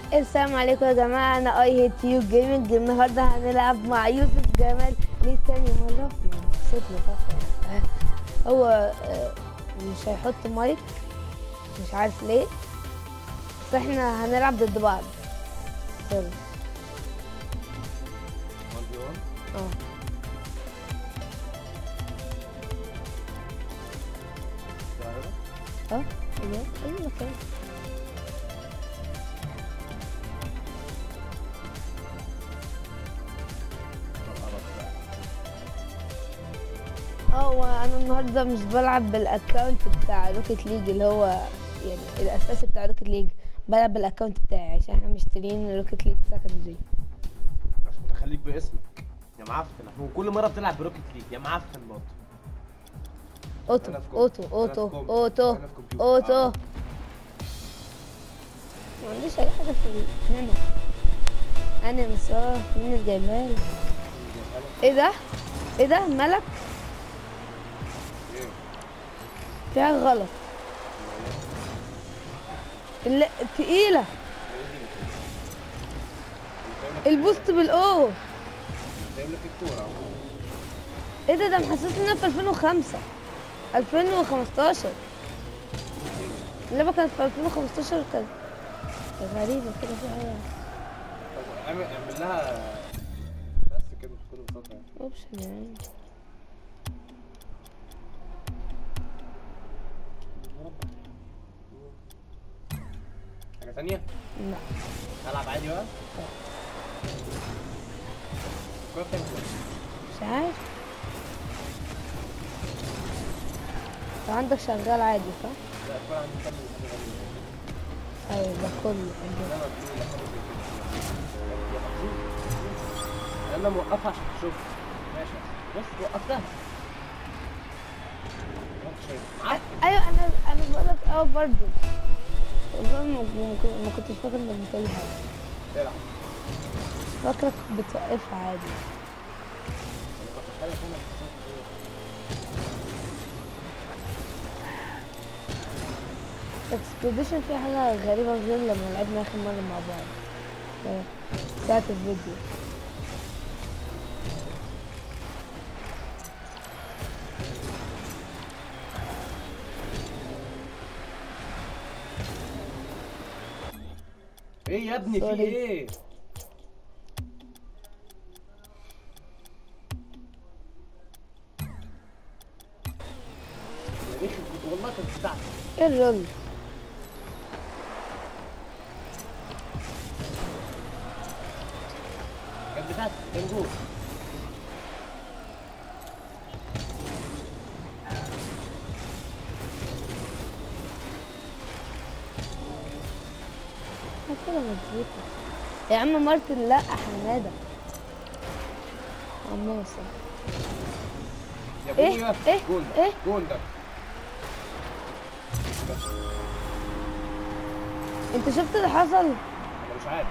السلام عليكم يا جماعة أنا أي هيت يو جيمنج النهاردة هنلعب مع يوسف جمال ليه تاني مرة نسيت لي هو آه، مش هيحط مايك مش عارف ليه بس احنا هنلعب ضد بعض سوري 1 في 1 اه اه ايه ايه المكان اه وانا النهارده مش بلعب بالاكونت بتاع روكيت ليج اللي هو يعني الاساسي بتاع روكيت ليج بلعب بالاكونت بتاعي عشان احنا مشترين روكيت ليج سكندري عشان تخليك باسمك يا معفن احنا كل مره بتلعب بروكيت ليج يا معفن برضه اوتو أنا في كم- اوتو أنا في اوتو كم- اوتو أنا في كمبيوتر. اوتو آه. ما عنديش اي حاجه في ال- هنا انا مصاب مين الجمال ايه ده ايه ده ملك ايه في حاجه غلط لا تقيله البوست بالاو جايب لك الكوره أهو. ايه ده ده محسسني ان انا في 2005 2015 اللعبه كانت في 2015 كانت غريبه كده في حاجه طب اعمل اعمل لها بس كده كل فتره يعني. اوبشن يعني حاجه ثانيه لا العب عادي بقى كوره بتعمل إيه؟ مش عارف لو عندك شغال عادي صح؟ لا الكوره عندي بتعمل حاجه غريبه ايوه ده كله عندنا. لا مبلول حاجه زي كده يا محظوظ انا موقفها عشان تشوف ماشي بص وقفتها وانت شايف أ- ايوه انا انا بقولك اه برضه والله ما ما- ما كنتش فاكر انك بتقولي حاجه تلعب فاكرك بتوقفها عادي انا كنت حاجه ثانيه اكسبيديشن فيها حاجه غريبه غير لما لعبنا اخر مره مع بعض ف- ساعه الفيديو ايه يا ابني في سوري. ايه يا ريخ كنت والله كنت بتاعتي ايه الرول كانت بتاعتي كان جول أنا كده مظبوطه يا عم مارتن لا حماده عماسه يا إيه؟ ابويا إيه؟ جول ده إيه؟ جول ده انت شفت اللي حصل انا مش عارف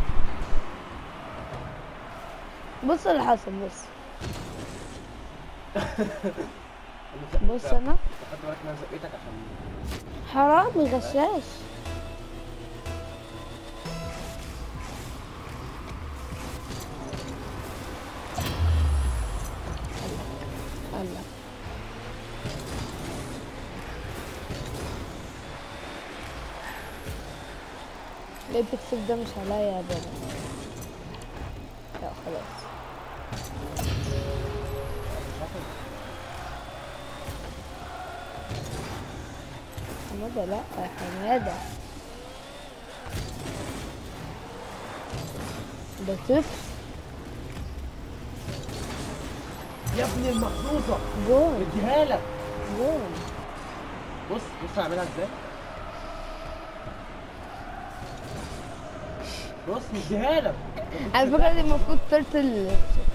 بص اللي حصل بص أنا بص لا، انا خد بالك ان انا زقيتك عشان حرام غشاش الله الايبكس ده مش عليا يا بابا لا خلاص مش عارف حمادة لا يا حمادة ده طفل يا ابني المحظوظه جون اديها لك جون بص بص هعملها ازاي بص مديها لك على فكرة دي المفروض ترتل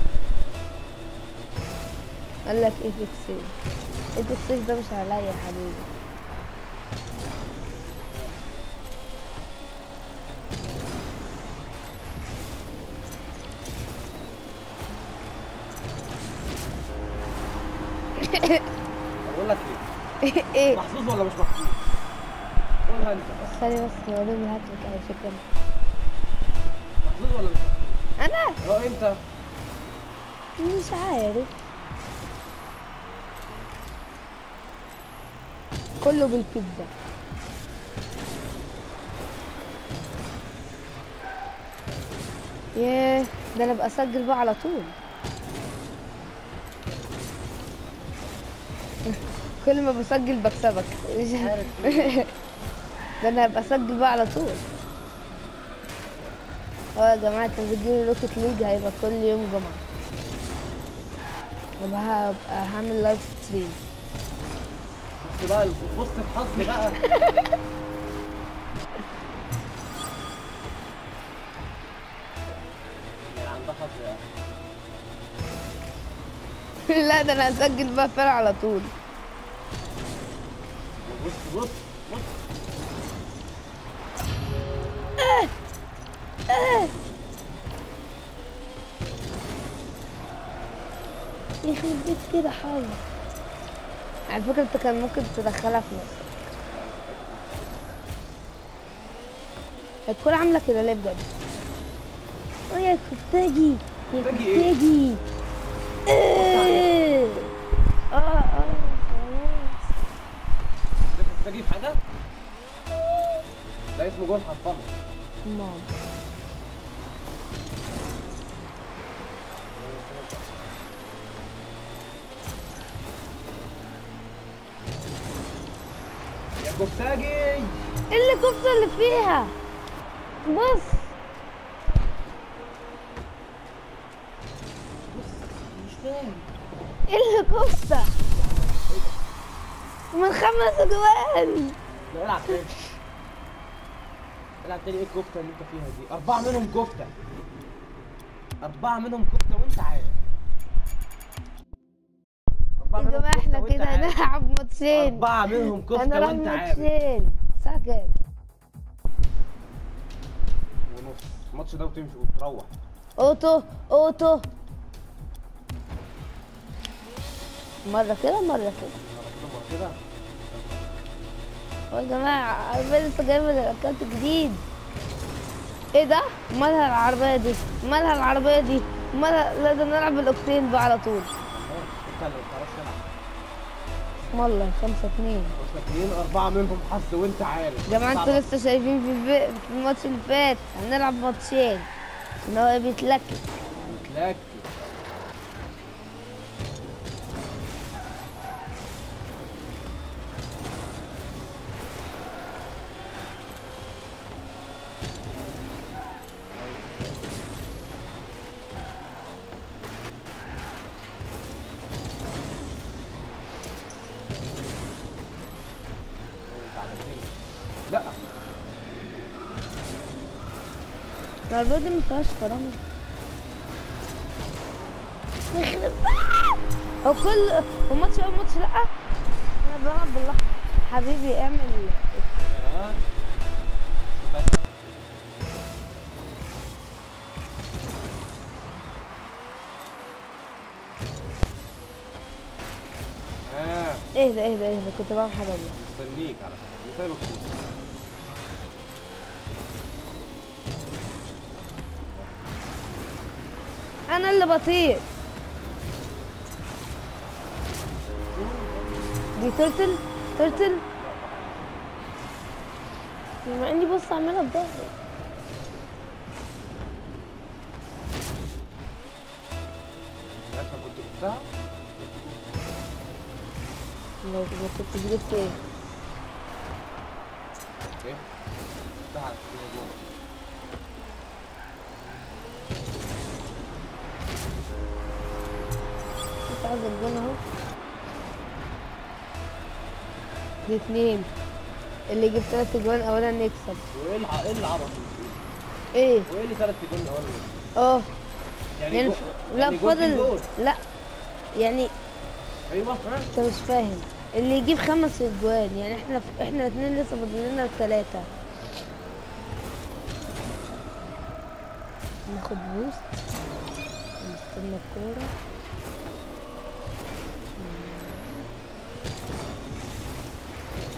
قال لك ايه فيكسين ايه فيكسين ده مش عليا يا حبيبي بقول لك ايه ايه محظوظ ولا مش محظوظ قولها انت ثانية بس نقول لهم هات لك اي فكرة محظوظ ولا مش محظوظ؟ انا هو انت مش عارف كله بالبيتزا ياه ده انا ابقى اسجل بقى على طول كل ما بسجل بكسبك عارف ده انا هبقى اسجل بقى على طول اه يا جماعه تسجيل روكيت ليج هيبقى كل يوم جمعه يبقى هبقى هعمل لايف ستريم بص بقى بص الحظ بقى يعني عندها حظ يعني لا ده انا هسجل بقى فعلا على طول بص بص بص يخرب بيت كده حظ على فكرة انت كان ممكن تدخلها في نفسك الكورة عاملة كده ليه بجد؟ اه يا كفتاجي يا كفتاجي ايه؟ كفتاجي ايه اه اه خلاص ده تجيب حاجه ده اسمه جول حطمه مام يا كفتاجي ايه اللي كفتة اللي فيها؟ بص بص مش فاهم ايه اللي كفتة؟ من خمس جوان لا العب تاني العب تاني ايه الكفته اللي انت فيها دي اربعه منهم كفته اربعه منهم كفته وانت عارف أربعة يا منهم جماعة كفتة احنا وأنت كده عارف. هنلعب ماتشين أربعة منهم كفتة هنلعب وأنت عارف ماتشين الساعة كام؟ ونص الماتش ده وتمشي وتروح اوتو اوتو مرة كده مرة كده مرة كده هو يا جماعة عربية لسه جايبة الاكونت جديد ايه ده؟ مالها العربية دي؟ مالها العربية دي؟ مالها لازم نلعب الاوكتين بقى على طول انت اللي ما بتعرفش تلعب اسم الله خمسة اتنين بس اتنين أربعة منهم حظ وأنت عارف يا جماعة انتوا صعبة. لسه شايفين في, الفي... في الماتش اللي فات هنلعب ماتشين ان هو بيتلكك لكن لا العربية دي مفيهاش كرامة يخرب بيت. هو كل هو ماتش اول ماتش لا انا بلعب بالله حبيبي اعمل آه. آه اهدى اهدى اهدى كنت بعمل حاجة والله مستنيك على فكرة مثال مبسوط انا اللي بطير دي ترتل ترتل بما اني بص اعملها بظهري انت كنت جبتها لو لو كنت جبت ايه ايه جبتها على التليفون انت عايز الجون اهو دي اتنين اللي يجيب تلات اجوان اولا يكسب وايه الع... ايه العبط اللي فيه؟ ايه وايه اللي ثلاث جول الاول اه يعني يعني جو... لا يعني جول في فاضل جول. لا يعني ايوه ها انت مش فاهم اللي يجيب خمس اجوان يعني احنا احنا الاثنين لسه فاضل لنا ثلاثة ناخد بوست نستنى الكورة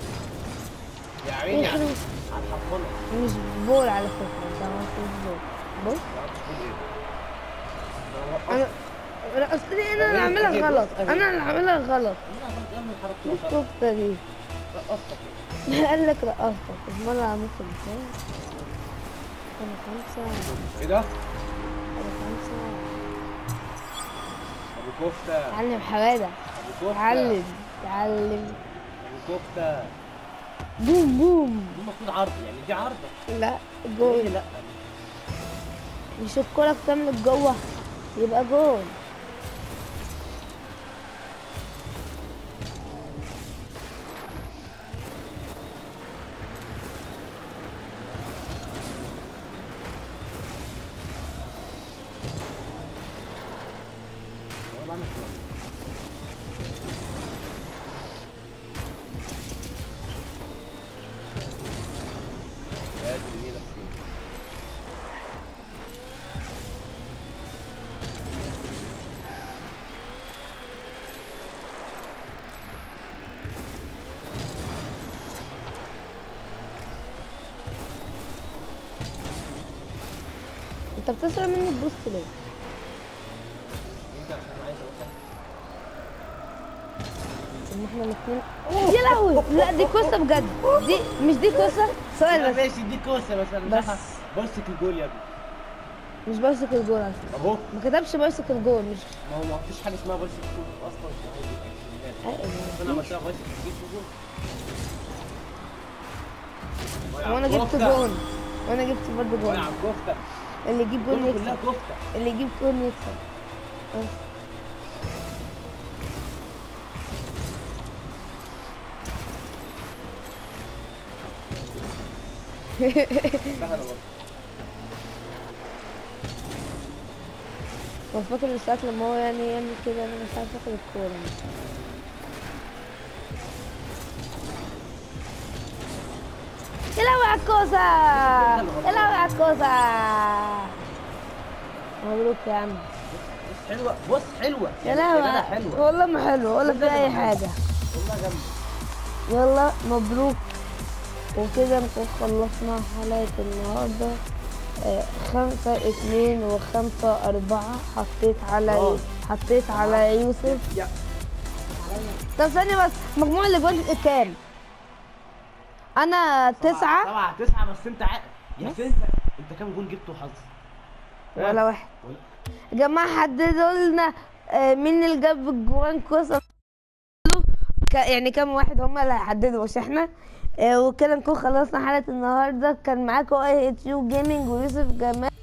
يا عيني على يخرب. على الحفظة مش بول على فكرة ده ما فيش بول بص ما عرفتش تقول ايه ده أنا انا وقفت. انا اصلي انا اللي أجيب- عاملها أجيب، غلط أجيب. انا اللي عاملها غلط لا، ما تعمل حركة ايه غلط. الكفته دي رقصتك. قال لك رقصتك امال عملت ازاي انا خمسه ايه ده؟ انا خمسه ابو كفته اتعلم حماده ابو كفته اتعلم اتعلم ابو كفته بوم بوم دي المفروض عرض يعني دي عرضه لا ليه جول لا مش الكرة بتملك جوه يبقى جول انا بعمل كده ادي النيله فين انت بتسرق مني البوست ليه؟ انت عشان عايز اوصل ان احنا الاثنين يا لهوي لا دي كوسه بجد دي مش دي كوسه سؤال لا بس ماشي دي كوسه مثلا بس. بمسك الجول يا ابني مش بمسك الجول على فكرة. اهو ما كتبش بمسك الجول مش ما هو ما فيش حاجه اسمها بمسك الجول اصلا في هذه الاكشنات آه، انا عملتها بمسك الجول وانا جبت جون وانا جبت برضه جون ضيع الكفته اللي يجيب جون كله كلها يكسب كفته اللي يجيب جون يكسب بس. سهله برضه هو فاكر ساعات لما هو يعني يعمل كده انا مش عارف اخد الكورة يا لهوي على الكوسة يا لهوي على الكوسة مبروك يا عم بص حلوه بص حلوه يا يعني لهوي جدع على- حلوه والله ما حلو ولا في اي حاجة والله جامده يلا مبروك وكده نكون خلصنا حلقة النهاردة آه، خمسة اتنين وخمسة أربعة حطيت على آه. حطيت على يوسف يا طب ثانية بس مجموع الأجوان كام؟ أنا تسعة سبعة تسعة بس انت عاقل يا أخي انت انت كام جول جبته حظ ولا واحد ولا- يا جماعة حددوا لنا آه، مين اللي جاب الجوان كوسة ك- يعني كام واحد هم اللي هيحددوا مش احنا آه، وكده نكون خلصنا حلقة النهاردة كان معاكم اي اتش يو جيمنج ويوسف جمال